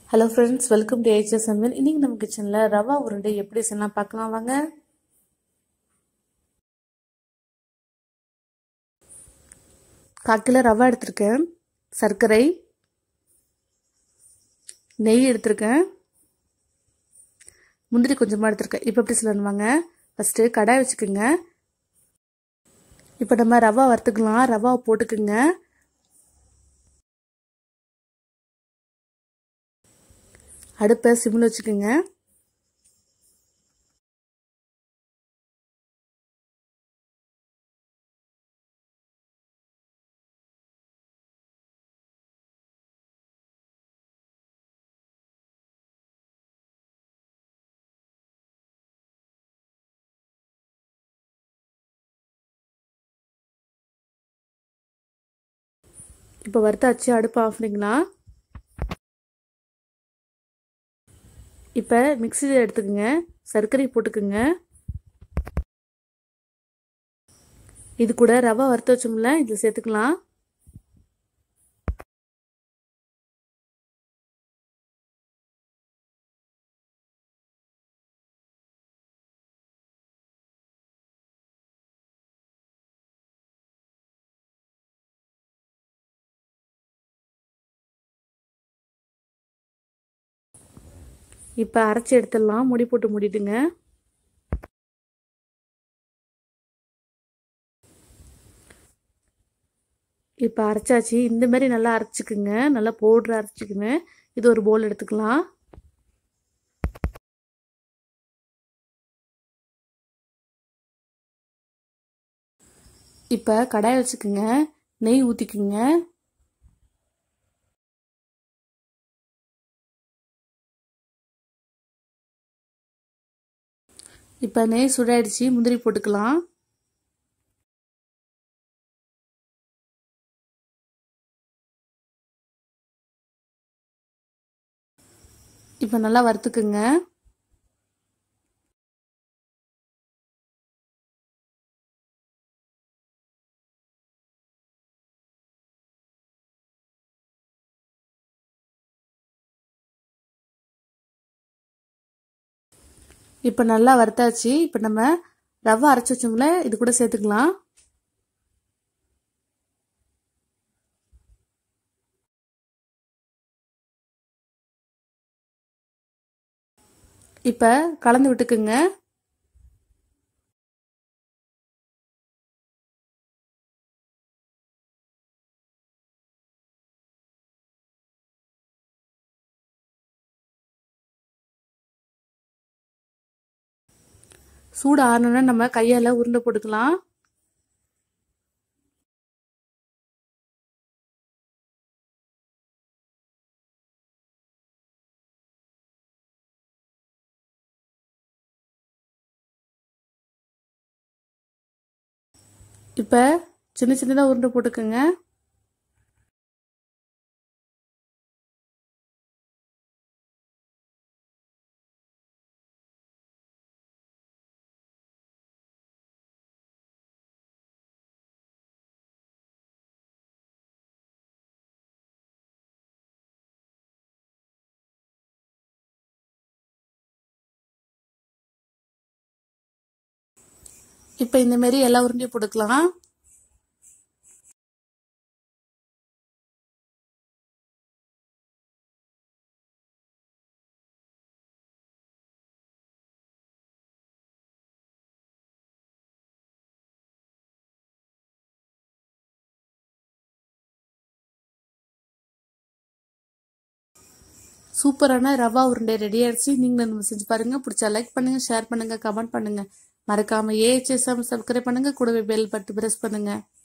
hello friends welcome to ஏஜஸ் சமையல் இன்றைக்கி நம்ம கிச்சனில் ரவா உருண்டை எப்படி செய்யலாம் பார்க்கலாம் வாங்க கால் கிலோ ரவா எடுத்திருக்கேன் சர்க்கரை நெய் எடுத்திருக்கேன் முந்திரி கொஞ்சமாக எடுத்திருக்கேன் இப்போ எப்படி சொல்லணும் வாங்க ஃபஸ்ட்டு கடாய் வச்சுக்கோங்க இப்போ நம்ம ரவா வறுத்துக்கலாம் ரவாவை போட்டுக்குங்க அடுப்பை சிம்மில் வச்சுக்கோங்க இப்போ வறுத்தாச்சு அடுப்பு ஆஃப் பண்ணிக்கலாம் இப்போ மிக்சியில் எடுத்துக்கோங்க சர்க்கரை போட்டுக்குங்க இது கூட ரவை வறுத்து வச்சோம்ல இதில் சேர்த்துக்கலாம் இப்போ அரைச்சி எடுத்துடலாம் முடி போட்டு மூடிடுங்க இப்போ அரைச்சாச்சு இந்த மாதிரி நல்லா அரைச்சிக்குங்க நல்லா பவுட்ரு அரைச்சிக்குங்க இது ஒரு போல் எடுத்துக்கலாம் இப்போ கடாய் வச்சுக்குங்க நெய் ஊற்றிக்குங்க இப்போ நெய் சுடாயிடுச்சு முந்திரி போட்டுக்கலாம் இப்போ நல்லா வறுத்துக்குங்க இப்போ நல்லா வறுத்தாச்சு இப்போ நம்ம ரவை அரைச்சி வச்சோம்ல இது கூட சேர்த்துக்கலாம் இப்போ கலந்து விட்டுக்குங்க சூடு ஆறணுன்னா நம்ம கையால் உருண்டை போட்டுக்கலாம் இப்போ சின்ன சின்னதாக உருண்டை போட்டுக்கோங்க இப்போ இந்த மாதிரி எல்லா உருண்டையும் போட்டுக்கலாம் சூப்பரான ரவா உருண்டை ரெடி ஆயிடுச்சு நீங்களும் நம்ம செஞ்சு பாருங்க பிடிச்சா லைக் பண்ணுங்க ஷேர் பண்ணுங்க கமெண்ட் பண்ணுங்க மறக்காம ஏஹெச்எஸ் சப்ஸ்கிரைப் பண்ணுங்க கூடவே பெல் பட்டு பிரஸ் பண்ணுங்க